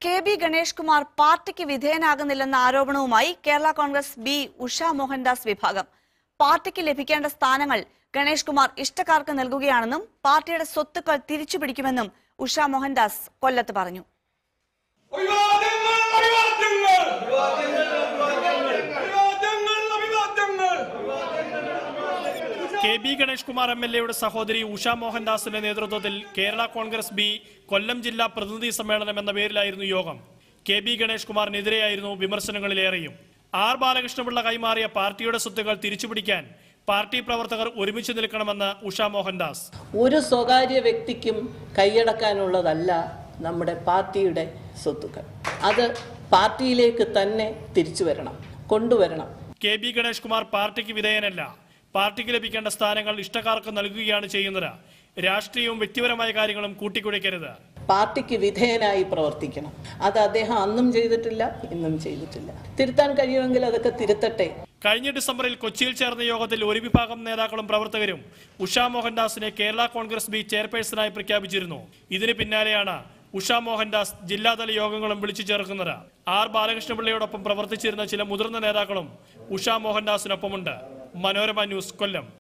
K B Ganesh Kumar പാർട്ടിക്ക് വിധേയനാകുന്നില്ലെന്ന ആരോപണവുമായി കേരള കോൺഗ്രസ് ബി ഉഷ മോഹൻദാസ് വിഭാഗം പാർട്ടിക്ക് ലഭിക്കേണ്ട സ്ഥാനങ്ങൾ ഗണേഷ് കുമാർ ഇഷ്ടക്കാർക്ക് നൽകുകയാണെന്നും പാർട്ടിയുടെ സ്വത്തുക്കൾ തിരിച്ചുപിടിക്കുമെന്നും ഉഷ മോഹൻദാസ് കൊല്ലത്ത് പറഞ്ഞു അഭിവാദ്യങ്ങൾ അഭിവാദ്യങ്ങൾ അഭിവാദ്യങ്ങൾ അഭിവാദ്യങ്ങൾ K B Ganesh Kumar M L എയുടെ സഹോദരി ഉഷ മോഹൻദാസിന്റെ നേതൃത്വത്തിൽ കേരള കോൺഗ്രസ് ബി കൊല്ലം ജില്ലാ പ്രതിനിധി സമ്മേളനം എന്ന പേരിലായിരുന്നു യോഗം കെ ബി ഗണേഷ് കുമാറിനെതിരെയായിരുന്നു വിമർശനങ്ങളിലേറെയും ആർ ബാലകൃഷ്ണപിള്ള കൈമാറിയ പാർട്ടിയുടെ സ്വത്തുക്കൾ തിരിച്ചുപിടിക്കാൻ പാർട്ടി പ്രവർത്തകർ ഒരുമിച്ച് നിൽക്കണമെന്ന് ഉഷ മോഹൻദാസ് ഒരു സ്വകാര്യ വ്യക്തിക്കും കൈയടക്കാനുള്ളതല്ല നമ്മുടെ പാർട്ടിയുടെ സ്വത്തുക്കൾ അത് പാർട്ടിയിലേക്ക് തന്നെ തിരിച്ചു വരണം കൊണ്ടുവരണം കെ ബി ഗണേഷ് കുമാർ പാർട്ടിക്ക് വിധേയനല്ല പാർട്ടിക്ക് ലഭിക്കേണ്ട സ്ഥാനങ്ങൾ ഇഷ്ടക്കാർക്ക് നൽകുകയാണ് ചെയ്യുന്നത് രാഷ്ട്രീയവും വ്യക്തിപരമായ കാര്യങ്ങളും കൂട്ടിക്കുഴയ്ക്കരുത് പാർട്ടിക്ക് വിധേയനായി പ്രവർത്തിക്കണം അത് അദ്ദേഹം അന്നും ചെയ്തിട്ടില്ല ഇന്നും ചെയ്തിട്ടില്ല തിരുത്താൻ കഴിയുമെങ്കിൽ അതൊക്കെ തിരുത്തട്ടെ കഴിഞ്ഞ ഡിസംബറിൽ കൊച്ചിയിൽ ചേർന്ന യോഗത്തിൽ ഒരു വിഭാഗം നേതാക്കളും പ്രവർത്തകരും ഉഷ മോഹൻദാസിനെ കേരള കോൺഗ്രസ് ബി ചെയർപേഴ്സണായി പ്രഖ്യാപിച്ചിരുന്നു ഇതിന് പിന്നാലെയാണ് ഉഷ മോഹൻദാസ് ജില്ലാതല യോഗങ്ങളും വിളിച്ചു ചേർക്കുന്നത് ആർ ബാലകൃഷ്ണപിള്ളയോടൊപ്പം പ്രവർത്തിച്ചിരുന്ന ചില മുതിർന്ന നേതാക്കളും ഉഷ മോഹൻദാസിനൊപ്പമുണ്ട് മനോരമ ന്യൂസ് കൊല്ലം